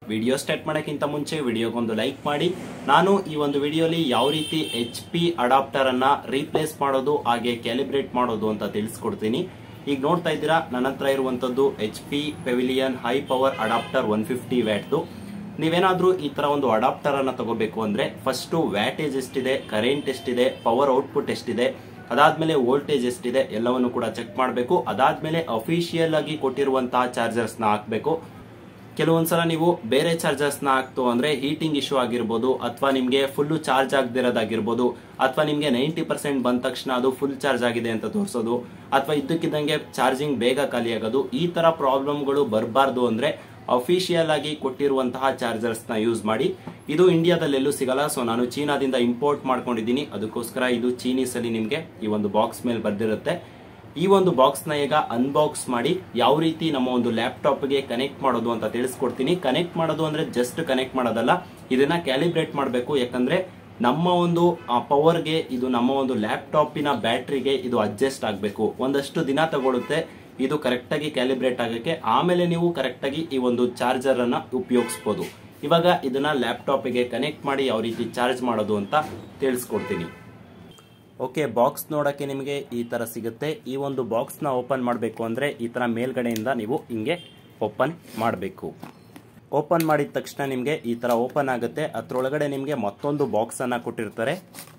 video start ಮಾಡೋಕ್ಕಿಂತ ಮುಂಚೆ ವಿಡಿಯೋಗೊಂದು like ಮಾಡಿ ನಾನು ಈ ಒಂದು ವಿಡಿಯೋಲಿ ಯಾವ ರೀತಿ ಎಚ್ ಪಿ ಅಡಾಪ್ಟರ್ ಅನ್ನ ರೀಪ್ಲೇಸ್ ಮಾಡೋದು ಹಾಗೆ ಕ್ಯಾಲಿಬ್ರೇಟ್ ಮಾಡೋದು ಅಂತ ತಿಳಿಸ್ಕೊಡ್ತೀನಿ ಈಗ ನೋಡ್ತಾ ಇದ್ದೀರಾ ನನ್ನ ಹತ್ರ ಇರುವಂತದ್ದು H P pavilion high power adapter one fifty ವ್ಯಾಟ್ದು ನೀವೇನಾದ್ರೂ ಈ ತರ ಒಂದು ಅಡಾಪ್ಟರ್ ಅನ್ನ ತಗೋಬೇಕು ಅಂದ್ರೆ ಫಸ್ಟ್ ವ್ಯಾಟೇಜ್ ಎಷ್ಟಿದೆ ಕರೆಂಟ್ ಎಷ್ಟಿದೆ ಪವರ್ ಔಟ್ಪುಟ್ ಎಷ್ಟಿದೆ ಅದಾದ್ಮೇಲೆ ವೋಲ್ಟೇಜ್ ಎಷ್ಟಿದೆ ಎಲ್ಲವನ್ನು ಕೂಡ ಚೆಕ್ ಮಾಡಬೇಕು ಅದಾದ್ಮೇಲೆ ಅಫಿಷಿಯಲ್ ಆಗಿ ಕೊಟ್ಟಿರುವಂತಹ ಚಾರ್ಜರ್ಸ್ ನ ಹಾಕ್ಬೇಕು ಕೆಲವೊಂದ್ಸಲ ನೀವು ಬೇರೆ ಚಾರ್ಜರ್ಸ್ ನ ಹಾಕ್ತು ಅಂದ್ರೆ ಹೀಟಿಂಗ್ ಇಶ್ಯೂ ಆಗಿರ್ಬೋದು ಅಥವಾ ನಿಮ್ಗೆ ಫುಲ್ ಚಾರ್ಜ್ ಆಗದಿರೋದಾಗಿರ್ಬೋದು ಅಥವಾ ನಿಮ್ಗೆ ನೈಂಟಿ ಪರ್ಸೆಂಟ್ ಬಂದ ತಕ್ಷಣ ಅದು ಫುಲ್ ಚಾರ್ಜ್ ಆಗಿದೆ ಅಂತ ತೋರಿಸೋದು ಅಥವಾ ಇದ್ದಕ್ಕಿದ್ದಂಗೆ ಚಾರ್ಜಿಂಗ್ ಬೇಗ ಖಾಲಿ ಆಗೋದು ಈ ತರ ಪ್ರಾಬ್ಲಮ್ಗಳು ಬರಬಾರ್ದು ಅಂದ್ರೆ ಅಫಿಷಿಯಲ್ ಆಗಿ ಕೊಟ್ಟಿರುವಂತಹ ಚಾರ್ಜರ್ಸ್ ನ ಯೂಸ್ ಮಾಡಿ ಇದು ಇಂಡಿಯಾದಲ್ಲಿ ಎಲ್ಲೂ ಸಿಗಲ್ಲ ಸೊ ನಾನು ಚೀನಾದಿಂದ ಇಂಪೋರ್ಟ್ ಮಾಡ್ಕೊಂಡಿದ್ದೀನಿ ಅದಕ್ಕೋಸ್ಕರ ಇದು ಚೀನೀಸ್ ಅಲ್ಲಿ ನಿಮ್ಗೆ ಈ ಒಂದು ಬಾಕ್ಸ್ ಮೇಲೆ ಬರ್ದಿರುತ್ತೆ ಈ ಒಂದು ಬಾಕ್ಸ್ ನ ಈಗ ಅನ್ಬಾಕ್ಸ್ ಮಾಡಿ ಯಾವ ರೀತಿ ನಮ್ಮ ಒಂದು ಲ್ಯಾಪ್ಟಾಪ್ ಗೆ ಕನೆಕ್ಟ್ ಮಾಡೋದು ಅಂತ ತಿಳಿಸ್ಕೊಡ್ತೀನಿ ಕನೆಕ್ಟ್ ಮಾಡೋದು ಅಂದ್ರೆ ಜಸ್ಟ್ ಕನೆಕ್ಟ್ ಮಾಡೋದಲ್ಲ ಇದನ್ನ ಕ್ಯಾಲಿಬ್ರೇಟ್ ಮಾಡಬೇಕು ಯಾಕಂದ್ರೆ ನಮ್ಮ ಒಂದು ಪವರ್ಗೆ ಇದು ನಮ್ಮ ಒಂದು ಲ್ಯಾಪ್ಟಾಪಿನ ಬ್ಯಾಟ್ರಿಗೆ ಇದು ಅಡ್ಜಸ್ಟ್ ಆಗಬೇಕು ಒಂದಷ್ಟು ದಿನ ತಗೊಳುತ್ತೆ ಇದು ಕರೆಕ್ಟಾಗಿ ಕ್ಯಾಲಿಬ್ರೇಟ್ ಆಗಕ್ಕೆ ಆಮೇಲೆ ನೀವು ಕರೆಕ್ಟಾಗಿ ಈ ಒಂದು ಚಾರ್ಜರ್ ಅನ್ನ ಉಪಯೋಗಿಸ್ಬೋದು ಇವಾಗ ಇದನ್ನ ಲ್ಯಾಪ್ಟಾಪಿಗೆ ಕನೆಕ್ಟ್ ಮಾಡಿ ಯಾವ ರೀತಿ ಚಾರ್ಜ್ ಮಾಡೋದು ಅಂತ ತಿಳಿಸ್ಕೊಡ್ತೀನಿ ಓಕೆ ಬಾಕ್ಸ್ ನೋಡೋಕ್ಕೆ ನಿಮಗೆ ಈ ಥರ ಸಿಗುತ್ತೆ ಈ ಒಂದು ಬಾಕ್ಸ್ನ ಓಪನ್ ಮಾಡಬೇಕು ಅಂದರೆ ಈ ಥರ ಮೇಲ್ಗಡೆಯಿಂದ ನೀವು ಹಿಂಗೆ ಓಪನ್ ಮಾಡಬೇಕು ಓಪನ್ ಮಾಡಿದ ತಕ್ಷಣ ನಿಮಗೆ ಈ ಥರ ಓಪನ್ ಆಗುತ್ತೆ ಅದರೊಳಗಡೆ ನಿಮಗೆ ಮತ್ತೊಂದು ಬಾಕ್ಸನ್ನು ಕೊಟ್ಟಿರ್ತಾರೆ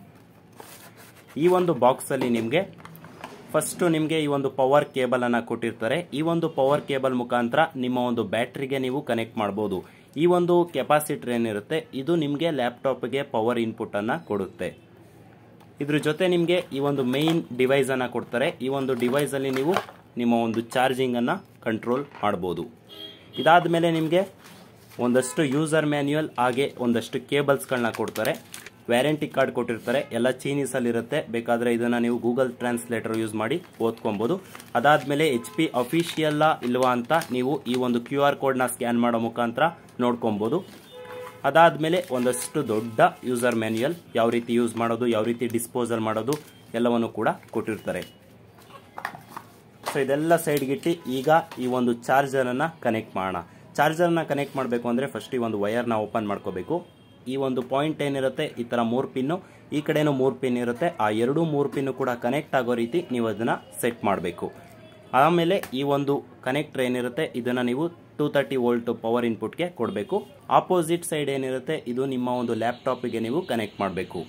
ಈ ಒಂದು ಬಾಕ್ಸಲ್ಲಿ ನಿಮಗೆ ಫಸ್ಟು ನಿಮಗೆ ಈ ಒಂದು ಪವರ್ ಕೇಬಲನ್ನು ಕೊಟ್ಟಿರ್ತಾರೆ ಈ ಒಂದು ಪವರ್ ಕೇಬಲ್ ಮುಖಾಂತರ ನಿಮ್ಮ ಒಂದು ಬ್ಯಾಟ್ರಿಗೆ ನೀವು ಕನೆಕ್ಟ್ ಮಾಡ್ಬೋದು ಈ ಒಂದು ಕೆಪಾಸಿಟರ್ ಏನಿರುತ್ತೆ ಇದು ನಿಮಗೆ ಲ್ಯಾಪ್ಟಾಪ್ಗೆ ಪವರ್ ಇನ್ಪುಟನ್ನು ಕೊಡುತ್ತೆ ಇದ್ರ ಜೊತೆ ನಿಮಗೆ ಈ ಒಂದು ಮೇನ್ ಡಿವೈಸ್ ಅನ್ನ ಕೊಡ್ತಾರೆ ಈ ಒಂದು ಡಿವೈಸ್ ಅಲ್ಲಿ ನೀವು ನಿಮ್ಮ ಒಂದು ಚಾರ್ಜಿಂಗ್ ಅನ್ನ ಕಂಟ್ರೋಲ್ ಮಾಡ್ಬೋದು ಇದಾದ ಮೇಲೆ ನಿಮಗೆ ಒಂದಷ್ಟು ಯೂಸರ್ ಮ್ಯಾನ್ಯುಯಲ್ ಹಾಗೆ ಒಂದಷ್ಟು ಕೇಬಲ್ಸ್ಗಳನ್ನ ಕೊಡ್ತಾರೆ ವ್ಯಾರಂಟಿ ಕಾರ್ಡ್ ಕೊಟ್ಟಿರ್ತಾರೆ ಎಲ್ಲ ಚೀನೀಸಲ್ಲಿ ಇರುತ್ತೆ ಬೇಕಾದರೆ ಇದನ್ನು ನೀವು ಗೂಗಲ್ ಟ್ರಾನ್ಸ್ಲೇಟರ್ ಯೂಸ್ ಮಾಡಿ ಓದ್ಕೊಬೋದು ಅದಾದಮೇಲೆ ಎಚ್ ಪಿ ಅಫಿಷಿಯಲ್ಲ ಇಲ್ವಾ ಅಂತ ನೀವು ಈ ಒಂದು ಕ್ಯೂ ಆರ್ ಕೋಡ್ನ ಸ್ಕ್ಯಾನ್ ಮಾಡೋ ಮುಖಾಂತರ ನೋಡ್ಕೊಬೋದು ಅದಾದಮೇಲೆ ಒಂದಷ್ಟು ದೊಡ್ಡ ಯೂಸರ್ ಮ್ಯಾನ್ಯುಯಲ್ ಯಾವ ರೀತಿ ಯೂಸ್ ಮಾಡೋದು ಯಾವ ರೀತಿ ಡಿಸ್ಪೋಸಲ್ ಮಾಡೋದು ಎಲ್ಲವನ್ನು ಕೂಡ ಕೊಟ್ಟಿರ್ತಾರೆ ಸೊ ಇದೆಲ್ಲ ಸೈಡ್ಗಿಟ್ಟು ಈಗ ಈ ಒಂದು ಚಾರ್ಜರನ್ನು ಕನೆಕ್ಟ್ ಮಾಡೋಣ ಚಾರ್ಜರ್ನ ಕನೆಕ್ಟ್ ಮಾಡಬೇಕು ಅಂದರೆ ಫಸ್ಟ್ ಈ ಒಂದು ವಯರ್ನ ಓಪನ್ ಮಾಡ್ಕೋಬೇಕು ಈ ಒಂದು ಪಾಯಿಂಟ್ ಏನಿರುತ್ತೆ ಈ ಥರ ಮೂರು ಪಿನ್ನು ಈ ಕಡೆನೂ ಮೂರು ಪಿನ್ ಇರುತ್ತೆ ಆ ಎರಡೂ ಮೂರು ಪಿನ್ನು ಕೂಡ ಕನೆಕ್ಟ್ ಆಗೋ ರೀತಿ ನೀವು ಅದನ್ನು ಸೆಟ್ ಮಾಡಬೇಕು ಆಮೇಲೆ ಈ ಒಂದು ಕನೆಕ್ಟರ್ ಏನಿರುತ್ತೆ ಇದನ್ನು ನೀವು ಟೂ ತರ್ಟಿ ವೋಲ್ಟ್ ಪವರ್ ಇನ್ಪುಟ್ಗೆ ಕೊಡಬೇಕು ಆಪೋಸಿಟ್ ಸೈಡ್ ಏನಿರುತ್ತೆ ಇದು ನಿಮ್ಮ ಒಂದು ಲ್ಯಾಪ್ಟಾಪಿಗೆ ನೀವು ಕನೆಕ್ಟ್ ಮಾಡಬೇಕು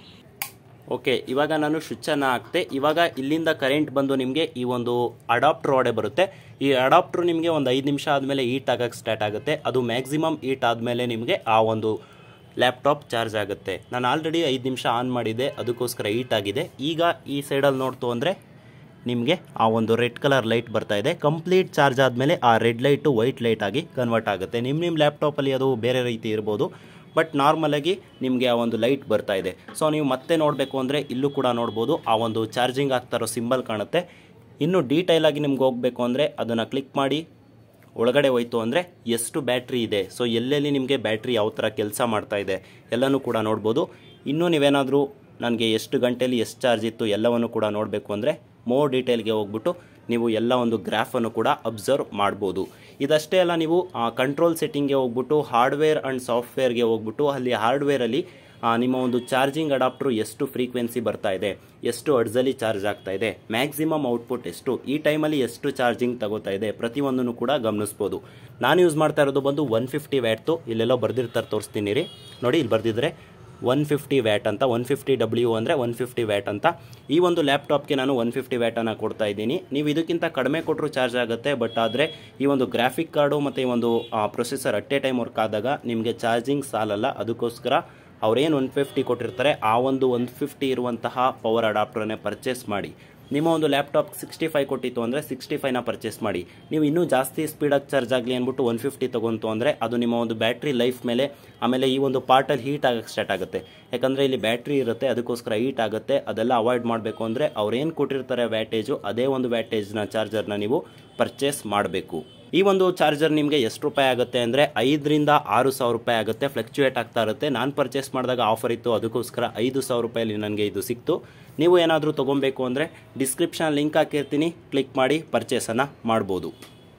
ಓಕೆ ಇವಾಗ ನಾನು ಸ್ವಿಚ್ಚನ್ನು ಹಾಕ್ತೆ ಇವಾಗ ಇಲ್ಲಿಂದ ಕರೆಂಟ್ ಬಂದು ನಿಮಗೆ ಈ ಒಂದು ಅಡಾಪ್ಟರ್ ಒಡೆ ಬರುತ್ತೆ ಈ ಅಡಾಪ್ಟರ್ ನಿಮಗೆ ಒಂದು ಐದು ನಿಮಿಷ ಆದಮೇಲೆ ಹೀಟ್ ಆಗಕ್ಕೆ ಸ್ಟಾರ್ಟ್ ಆಗುತ್ತೆ ಅದು ಮ್ಯಾಕ್ಸಿಮಮ್ ಹೀಟ್ ಆದಮೇಲೆ ನಿಮಗೆ ಆ ಒಂದು ಲ್ಯಾಪ್ಟಾಪ್ ಚಾರ್ಜ್ ಆಗುತ್ತೆ ನಾನು ಆಲ್ರೆಡಿ ಐದು ನಿಮಿಷ ಆನ್ ಮಾಡಿದ್ದೆ ಅದಕ್ಕೋಸ್ಕರ ಹೀಟ್ ಆಗಿದೆ ಈಗ ಈ ಸೈಡಲ್ಲಿ ನೋಡ್ತು ಅಂದರೆ ನಿಮಗೆ ಆ ಒಂದು ರೆಡ್ ಕಲರ್ ಲೈಟ್ ಬರ್ತಾ ಇದೆ ಕಂಪ್ಲೀಟ್ ಚಾರ್ಜ್ ಆದಮೇಲೆ ಆ ರೆಡ್ ಲೈಟು ವೈಟ್ ಲೈಟ್ ಆಗಿ ಕನ್ವರ್ಟ್ ಆಗುತ್ತೆ ನಿಮ್ಮ ನಿಮ್ಮ ಲ್ಯಾಪ್ಟಾಪಲ್ಲಿ ಅದು ಬೇರೆ ರೀತಿ ಇರ್ಬೋದು ಬಟ್ ನಾರ್ಮಲಾಗಿ ನಿಮಗೆ ಆ ಒಂದು ಲೈಟ್ ಬರ್ತಾ ಇದೆ ಸೊ ನೀವು ಮತ್ತೆ ನೋಡಬೇಕು ಅಂದರೆ ಇಲ್ಲೂ ಕೂಡ ನೋಡ್ಬೋದು ಆ ಒಂದು ಚಾರ್ಜಿಂಗ್ ಆಗ್ತಾ ಇರೋ ಸಿಂಬಲ್ ಕಾಣುತ್ತೆ ಇನ್ನು ಡೀಟೈಲ್ ಆಗಿ ನಿಮ್ಗೆ ಹೋಗಬೇಕು ಅಂದರೆ ಅದನ್ನು ಕ್ಲಿಕ್ ಮಾಡಿ ಒಳಗಡೆ ಹೋಯ್ತು ಅಂದರೆ ಎಷ್ಟು ಬ್ಯಾಟ್ರಿ ಇದೆ ಸೊ ಎಲ್ಲೆಲ್ಲಿ ನಿಮಗೆ ಬ್ಯಾಟ್ರಿ ಯಾವ ಥರ ಕೆಲಸ ಮಾಡ್ತಾ ಇದೆ ಎಲ್ಲನೂ ಕೂಡ ನೋಡ್ಬೋದು ಇನ್ನೂ ನೀವೇನಾದರೂ ನನಗೆ ಎಷ್ಟು ಗಂಟೆಯಲ್ಲಿ ಎಷ್ಟು ಚಾರ್ಜ್ ಇತ್ತು ಎಲ್ಲವನ್ನು ಕೂಡ ನೋಡಬೇಕು ಅಂದರೆ ಮೋರ್ ಡೀಟೇಲ್ಗೆ ಹೋಗ್ಬಿಟ್ಟು ನೀವು ಎಲ್ಲ ಒಂದು ಗ್ರಾಫನ್ನು ಕೂಡ ಅಬ್ಸರ್ವ್ ಮಾಡ್ಬೋದು ಇದಷ್ಟೇ ಅಲ್ಲ ನೀವು ಕಂಟ್ರೋಲ್ ಸೆಟ್ಟಿಂಗ್ಗೆ ಹೋಗ್ಬಿಟ್ಟು ಹಾರ್ಡ್ವೇರ್ ಆ್ಯಂಡ್ ಸಾಫ್ಟ್ವೇರ್ಗೆ ಹೋಗ್ಬಿಟ್ಟು ಅಲ್ಲಿ ಹಾರ್ಡ್ವೇರಲ್ಲಿ ನಿಮ್ಮ ಒಂದು ಚಾರ್ಜಿಂಗ್ ಅಡಾಪ್ಟ್ರು ಎಷ್ಟು ಫ್ರೀಕ್ವೆನ್ಸಿ ಬರ್ತಾ ಇದೆ ಎಷ್ಟು ಅಡ್ಜಲ್ಲಿ ಚಾರ್ಜ್ ಆಗ್ತಾ ಇದೆ ಮ್ಯಾಕ್ಸಿಮಮ್ ಔಟ್ಪುಟ್ ಎಷ್ಟು ಈ ಟೈಮಲ್ಲಿ ಎಷ್ಟು ಚಾರ್ಜಿಂಗ್ ತಗೋತಾ ಇದೆ ಪ್ರತಿಯೊಂದನ್ನು ಕೂಡ ಗಮನಿಸ್ಬೋದು ನಾನು ಯೂಸ್ ಮಾಡ್ತಾ ಇರೋದು ಬಂದು ಒನ್ ಫಿಫ್ಟಿ ವ್ಯಾಟ್ತು ಇಲ್ಲೆಲ್ಲೋ ಬರ್ದಿರ್ತಾರೆ ತೋರಿಸ್ತೀನಿ ರೀ ನೋಡಿ ಇಲ್ಲಿ ಬರ್ದಿದ್ರೆ ಒನ್ ಫಿಫ್ಟಿ ವ್ಯಾಟ್ ಅಂತ ಒನ್ ಫಿಫ್ಟಿ ಡಬ್ಲ್ಯೂ ಅಂದರೆ ಒನ್ ಫಿಫ್ಟಿ ವ್ಯಾಟ್ ಅಂತ ಈ ಒಂದು ಲ್ಯಾಪ್ಟಾಪ್ಗೆ ನಾನು ಒನ್ ಫಿಫ್ಟಿ ವ್ಯಾಟನ್ನು ಕೊಡ್ತಾ ಇದ್ದೀನಿ ನೀವು ಇದಕ್ಕಿಂತ ಕಡಿಮೆ ಕೊಟ್ಟರು ಚಾರ್ಜ್ ಆಗುತ್ತೆ ಬಟ್ ಆದರೆ ಈ ಒಂದು ಗ್ರಾಫಿಕ್ ಕಾರ್ಡು ಮತ್ತು ಈ ಒಂದು processor at a time work ಆದಾಗ ನಿಮಗೆ ಚಾರ್ಜಿಂಗ್ ಸಾಲಲ್ಲ ಅದಕ್ಕೋಸ್ಕರ ಅವ್ರೇನು ಒನ್ ಫಿಫ್ಟಿ ಕೊಟ್ಟಿರ್ತಾರೆ ಆ ಒಂದು ಒನ್ ಫಿಫ್ಟಿ ಇರುವಂತಹ ಪವರ್ ಅಡಾಪ್ಟರನ್ನೇ ಪರ್ಚೇಸ್ ಮಾಡಿ ನಿಮ್ಮ ಒಂದು ಲ್ಯಾಪ್ಟಾಪ್ ಸಿಕ್ಸ್ಟಿ ಫೈವ್ ಕೊಟ್ಟಿತ್ತು ಅಂದರೆ ಸಿಕ್ಸ್ಟಿ ಫೈವ್ನ ಪರ್ಚೇಸ್ ಮಾಡಿ ನೀವು ಇನ್ನೂ ಜಾಸ್ತಿ ಸ್ಪೀಡಾಗಿ ಚಾರ್ಜ್ ಆಗಲಿ ಅಂದ್ಬಿಟ್ಟು ಒನ್ ಫಿಫ್ಟಿ ತೊಗೊಂತು ಅಂದರೆ ಅದು ನಿಮ್ಮ ಒಂದು ಬ್ಯಾಟ್ರಿ ಲೈಫ್ ಮೇಲೆ ಆಮೇಲೆ ಈ ಒಂದು ಪಾರ್ಟಲ್ಲಿ ಹೀಟ್ ಆಗಕ್ಕೆ ಸ್ಟಾರ್ಟ್ ಆಗುತ್ತೆ ಯಾಕಂದರೆ ಇಲ್ಲಿ ಬ್ಯಾಟ್ರಿ ಇರುತ್ತೆ ಅದಕ್ಕೋಸ್ಕರ ಹೀಟ್ ಆಗುತ್ತೆ ಅದೆಲ್ಲ ಅವಾಯ್ಡ್ ಮಾಡಬೇಕು ಅಂದರೆ ಅವ್ರೇನು ಕೊಟ್ಟಿರ್ತಾರೆ ವ್ಯಾಟೇಜು ಅದೇ ಒಂದು ವ್ಯಾಟೇಜ್ನ ಚಾರ್ಜರ್ನ ನೀವು ಪರ್ಚೇಸ್ ಮಾಡಬೇಕು ಈ ಒಂದು ಚಾರ್ಜರ್ ನಿಮಗೆ ಎಷ್ಟು ರೂಪಾಯಿ ಆಗುತ್ತೆ ಅಂದರೆ ಐದರಿಂದ ಆರು ಸಾವಿರ ರೂಪಾಯಿ ಆಗುತ್ತೆ ಫ್ಲಕ್ಚುಯೇಟ್ ಆಗ್ತಾ ಇರುತ್ತೆ ನಾನು ಪರ್ಚೇಸ್ ಮಾಡಿದಾಗ ಆಫರ್ ಇತ್ತು ಅದಕ್ಕೋಸ್ಕರ ಐದು ಸಾವಿರ ರೂಪಾಯಲ್ಲಿ ನನಗೆ ಇದು ಸಿಕ್ತು ನೀವು ಏನಾದರೂ ತೊಗೊಬೇಕು ಅಂದರೆ ಡಿಸ್ಕ್ರಿಪ್ಷನ್ ಲಿಂಕ್ ಹಾಕಿರ್ತೀನಿ ಕ್ಲಿಕ್ ಮಾಡಿ ಪರ್ಚೇಸನ್ನು ಮಾಡ್ಬೋದು